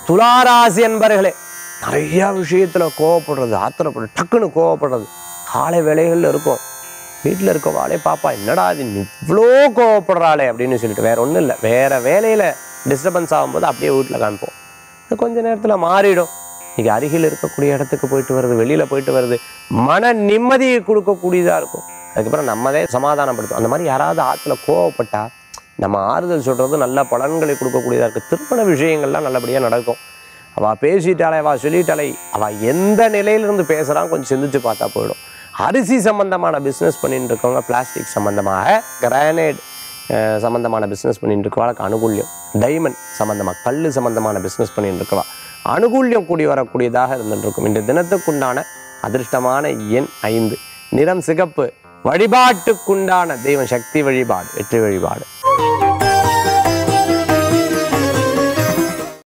துளாராசி என்பர்களே நிறைய விஷயத்துல கோவப்படுறது ஆத்திரப்படுறது டக்குன்னு கோவப்படுறது காலை வேலைகள்ல இருக்கும் வீட்டில் இருக்கவாளே பாப்பா என்னடா இது நீ இவ்வளோ கோவப்படுறாளே அப்படின்னு சொல்லிட்டு வேற ஒன்றும் இல்லை வேற வேலையில டிஸ்டர்பன்ஸ் ஆகும்போது அப்படியே வீட்டில் காமிப்போம் அது கொஞ்ச நேரத்தில் மாறிடும் இன்னைக்கு அருகில் இருக்கக்கூடிய இடத்துக்கு போயிட்டு வருது வெளியில போயிட்டு வருது மன நிம்மதியை கொடுக்கக்கூடியதாக இருக்கும் அதுக்கப்புறம் நம்மதே சமாதானப்படுத்தும் அந்த மாதிரி யாராவது ஆற்றுல கோவப்பட்டா நம்ம ஆறுதல் சொல்றது நல்ல பலன்களை கொடுக்கக்கூடியதாக இருக்குது திருமண விஷயங்கள்லாம் நல்லபடியாக நடக்கும் அவள் பேசிட்டாளே அவள் சொல்லிட்டாளே அவள் எந்த நிலையிலிருந்து பேசுகிறான் கொஞ்சம் சிந்திச்சு பார்த்தா போயிடும் அரிசி சம்பந்தமான பிஸ்னஸ் பண்ணிட்டு இருக்கவங்க பிளாஸ்டிக் சம்பந்தமாக கிரானைட் சம்பந்தமான பிஸ்னஸ் பண்ணிட்டு இருக்கவாளுக்கு அனுகூல்யம் டைமண்ட் சம்பந்தமாக கல் சம்பந்தமான பிஸ்னஸ் பண்ணிட்டு இருக்கவா அனுகூல்யம் கூடி வரக்கூடியதாக இருந்துட்டு இருக்கும் இந்த தினத்துக்குண்டான அதிர்ஷ்டமான எண் ஐந்து நிறம் சிகப்பு வழிபாட்டுக்குண்டான தெய்வம் சக்தி வழிபாடு வெற்றி வழிபாடு